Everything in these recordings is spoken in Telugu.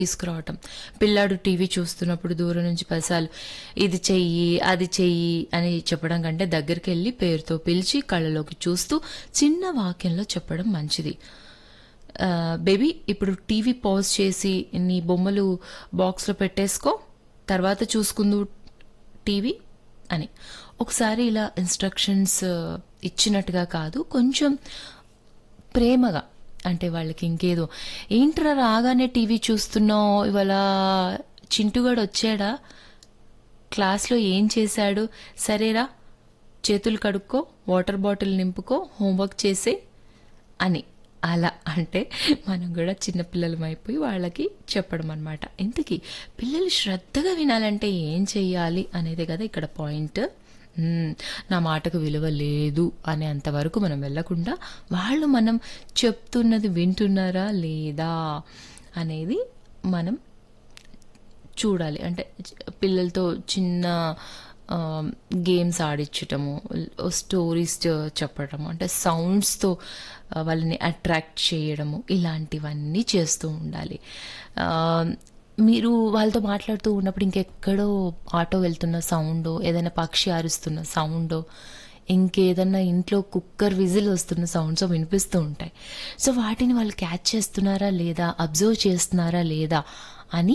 తీసుకురావటం పిల్లాడు టీవీ చూస్తున్నప్పుడు దూరం నుంచి పదిసార్లు ఇది చెయ్యి అది చెయ్యి అని చెప్పడం కంటే దగ్గరికి వెళ్ళి పేరుతో పిలిచి కళ్ళలోకి చూస్తూ చిన్న వాక్యంలో చెప్పడం మంచిది ఆ, బేబీ ఇప్పుడు టీవీ పాజ్ చేసి నీ బొమ్మలు బాక్స్లో పెట్టేసుకో తర్వాత చూసుకుందు టీవీ అని ఒకసారి ఇలా ఇన్స్ట్రక్షన్స్ ఇచ్చినట్టుగా కాదు కొంచెం ప్రేమగా అంటే వాళ్ళకి ఇంకేదో ఏంట్రా రాగానే టీవీ చూస్తున్నావు ఇవాళ చింటుగాడు వచ్చాడా క్లాస్లో ఏం చేశాడు సరేరా చేతులు కడుక్కో వాటర్ బాటిల్ నింపుకో హోంవర్క్ చేసే అని అలా అంటే మనం కూడా చిన్నపిల్లలం అయిపోయి వాళ్ళకి చెప్పడం అనమాట ఇంతకీ పిల్లలు శ్రద్ధగా వినాలంటే ఏం చెయ్యాలి అనేదే కదా ఇక్కడ పాయింట్ మ్మ్, నా మాటకు విలువ లేదు అనే అంతవరకు మనం వెళ్ళకుండా వాళ్ళు మనం చెప్తున్నది వింటున్నారా లేదా అనేది మనం చూడాలి అంటే చ- పిల్లలతో చిన్న ఆ, గేమ్స్ ఆడించటము స్టోరీస్ చె- చెప్పడము అంటే సౌండ్స్తో ఆ, వాళ్ళని అట్రాక్ట్ చేయడము ఇలాంటివన్నీ చేస్తూ ఉండాలి ఆ, మీరు వాళ్ళతో మాట్లాడుతూ ఉన్నప్పుడు ఇంకెక్కడో ఆటో వెళ్తున్న సౌండో ఏదైనా పక్షి అరుస్తున్న సౌండో ఇంకేదన్నా ఇంట్లో కుక్కర్ విజిల్ వస్తున్న సౌండ్స్ వినిపిస్తూ ఉంటాయి సో వాటిని వాళ్ళు క్యాచ్ చేస్తున్నారా లేదా అబ్జర్వ్ చేస్తున్నారా లేదా అని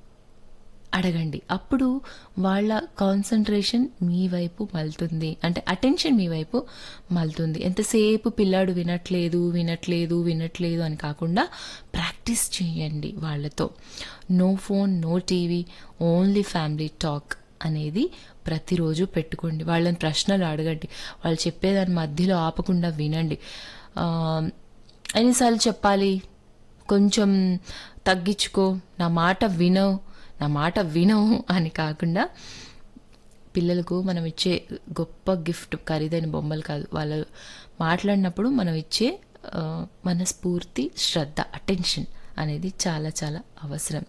అడగండి అప్పుడు వాళ్ళ కాన్సన్ట్రేషన్ మీ వైపు మలుతుంది అంటే అటెన్షన్ మీ వైపు మలుతుంది ఎంతసేపు పిల్లాడు వినట్లేదు వినట్లేదు వినట్లేదు అని కాకుండా ప్రాక్టీస్ చేయండి వాళ్ళతో no phone no TV only family talk అనేది ప్రతిరోజు పెట్టుకోండి వాళ్ళని ప్రశ్నలు అడగండి వాళ్ళు చెప్పేదాని మధ్యలో ఆపకుండా వినండి ఆ, ఎన్నిసార్లు చెప్పాలి కొంచెం తగ్గించుకో నా మాట వినవు నా మాట వినవు అని కాకుండా పిల్లలకు మనం ఇచ్చే గొప్ప గిఫ్ట్ ఖరీదైన బొమ్మలు కాదు వాళ్ళు మాట్లాడినప్పుడు మనం ఇచ్చే ఆ, మనస్ఫూర్తి శ్రద్ధ అటెన్షన్ అనేది చాలా చాలా అవసరం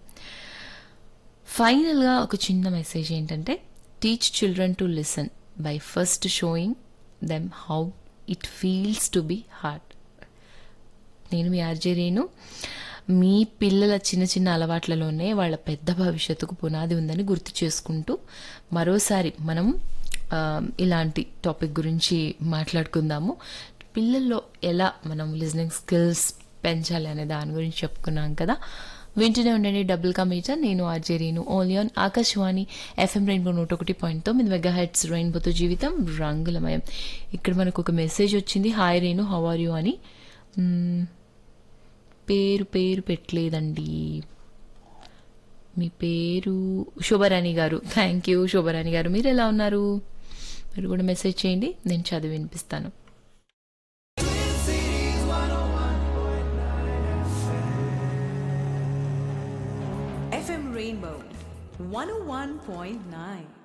ఫైనల్గా ఒక చిన్న మెసేజ్ ఏంటంటే teach children to listen by first showing them how it feels to be heard నేను మీ ఆర్జే రేణు మీ పిల్లల చిన్న చిన్న అలవాట్లలోనే వాళ్ళ పెద్ద భవిష్యత్తుకు పునాది ఉందని గుర్తు చేసుకుంటూ మరోసారి మనం ఆ, ఇలాంటి టాపిక్ గురించి మాట్లాడుకుందాము పిల్లల్లో ఎలా మనం లిజనింగ్ స్కిల్స్ పెంచాలి అనే దాని గురించి చెప్పుకున్నాం కదా వింటూనే ఉండండి డబుల్ కా మీటర్ నేను ఆర్జే రేణు ఓలియాన్ ఆకాశవాణి ఎఫ్ఎం రెయిన్బో నూట ఒకటి పాయింట్ తొమ్మిది మెగా హెడ్స్ రెయిన్బోతో జీవితం రంగులమయం ఇక్కడ మనకు ఒక మెసేజ్ వచ్చింది hi Renu how are you అని మ్మ్, పేరు పేరు పెట్టలేదండి మీ పేరు శుభరాణి గారు థ్యాంక్ యూ శుభరాణి గారు మీరు ఎలా ఉన్నారు మీరు కూడా మెసేజ్ చేయండి నేను చదివి వినిపిస్తాను FM Rainbow 101.9.